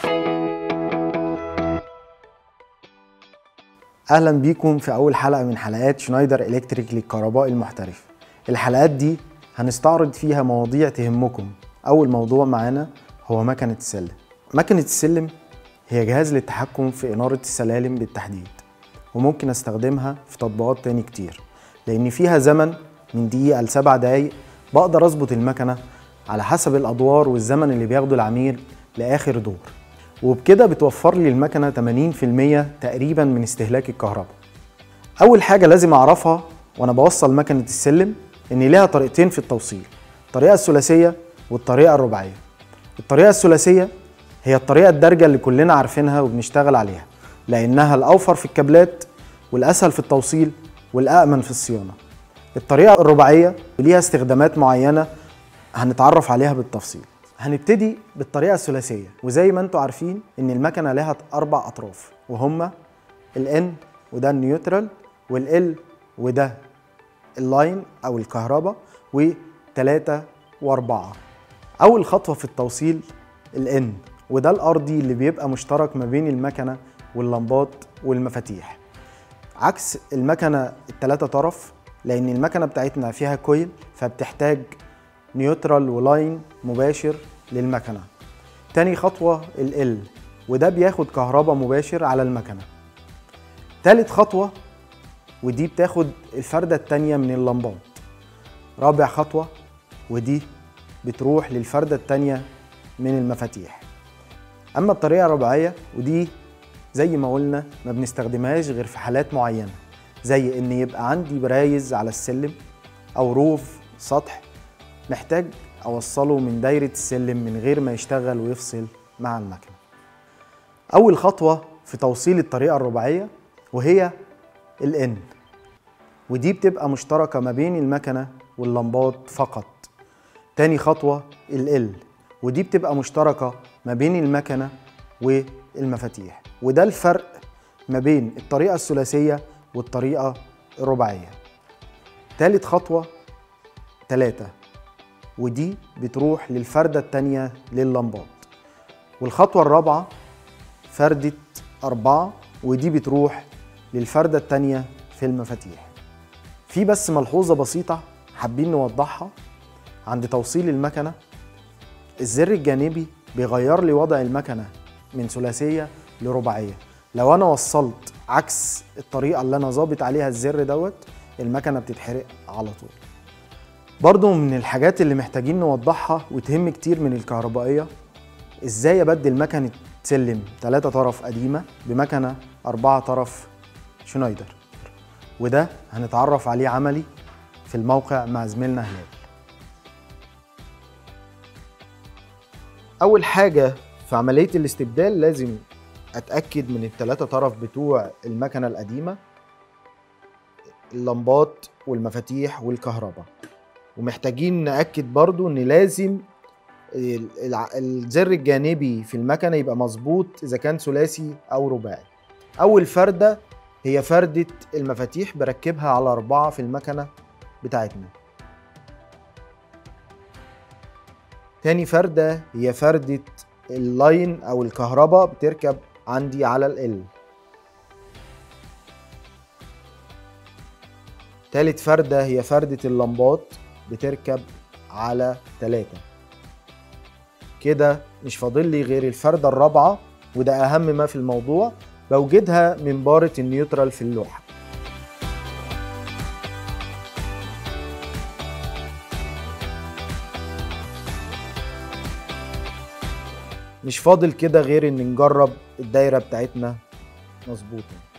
اهلا بيكم في اول حلقه من حلقات شنايدر الكتريك للكهرباء المحترف الحلقات دي هنستعرض فيها مواضيع تهمكم اول موضوع معانا هو مكنه السلم مكنه السلم هي جهاز للتحكم في اناره السلالم بالتحديد وممكن استخدمها في تطبيقات تاني كتير لان فيها زمن من دقيقه لسبع دقايق بقدر اظبط المكنه على حسب الادوار والزمن اللي بياخده العميل لاخر دور وبكده بتوفر لي المكنه 80% تقريبا من استهلاك الكهرباء اول حاجه لازم اعرفها وانا بوصل مكنه السلم ان ليها طريقتين في التوصيل الطريقه الثلاثيه والطريقه الرباعيه الطريقه الثلاثيه هي الطريقه الدارجه اللي كلنا عارفينها وبنشتغل عليها لانها الاوفر في الكابلات والاسهل في التوصيل والامن في الصيانه الطريقه الرباعيه ليها استخدامات معينه هنتعرف عليها بالتفصيل هنبتدي بالطريقه الثلاثيه وزي ما انتم عارفين ان المكنه لها اربع اطراف وهما الان وده النيوترال والال وده اللاين او الكهرباء وثلاثة واربعة اول خطوه في التوصيل الان وده الارضي اللي بيبقى مشترك ما بين المكنه واللمبات والمفاتيح عكس المكنه الثلاثه طرف لان المكنه بتاعتنا فيها كويل فبتحتاج نيوترال ولاين مباشر للمكنه تاني خطوه ال وده بياخد كهرباء مباشر على المكنه تالت خطوه ودي بتاخد الفردة التانية من اللمبات رابع خطوة ودي بتروح للفردة التانية من المفاتيح أما الطريقة الرباعية ودي زي ما قلنا ما بنستخدمهاش غير في حالات معينة زي إن يبقى عندي برايز على السلم أو روف سطح محتاج أوصله من دايرة السلم من غير ما يشتغل ويفصل مع المكنة أول خطوة في توصيل الطريقة الرباعية وهي الان ودي بتبقى مشتركة ما بين المكنة واللمبات فقط تاني خطوة ال ودي بتبقى مشتركة ما بين المكنة والمفاتيح وده الفرق ما بين الطريقة الثلاثية والطريقة الرباعية تالت خطوة تلاتة ودي بتروح للفردة التانية لللمبات والخطوة الرابعة فردة أربعة ودي بتروح للفردة التانية في المفاتيح في بس ملحوظة بسيطة حابين نوضحها عند توصيل المكنة الزر الجانبي بيغير لي وضع المكنة من ثلاثية لرباعية لو أنا وصلت عكس الطريقة اللي أنا ظابط عليها الزر دوت المكنة بتتحرق على طول برضو من الحاجات اللي محتاجين نوضحها وتهم كتير من الكهربائية ازاي ابدل مكنة سلم 3 طرف قديمة بمكنة 4 طرف شنايدر وده هنتعرف عليه عملي في الموقع مع زميلنا هلال اول حاجه في عمليه الاستبدال لازم اتاكد من الثلاثه طرف بتوع المكنه القديمه اللمبات والمفاتيح والكهرباء ومحتاجين ناكد برضو ان لازم الزر الجانبي في المكنه يبقى مظبوط اذا كان ثلاثي او رباعي اول فرده هي فردة المفاتيح بركبها على أربعة في المكنة بتاعتنا تاني فردة هي فردة اللاين أو الكهرباء بتركب عندي على ال تالت فردة هي فردة اللمبات بتركب على تلاتة كده مش فاضل لي غير الفردة الرابعة وده أهم ما في الموضوع بوجدها من بارة النيوترال في اللوحة مش فاضل كده غير ان نجرب الدايرة بتاعتنا مظبوطة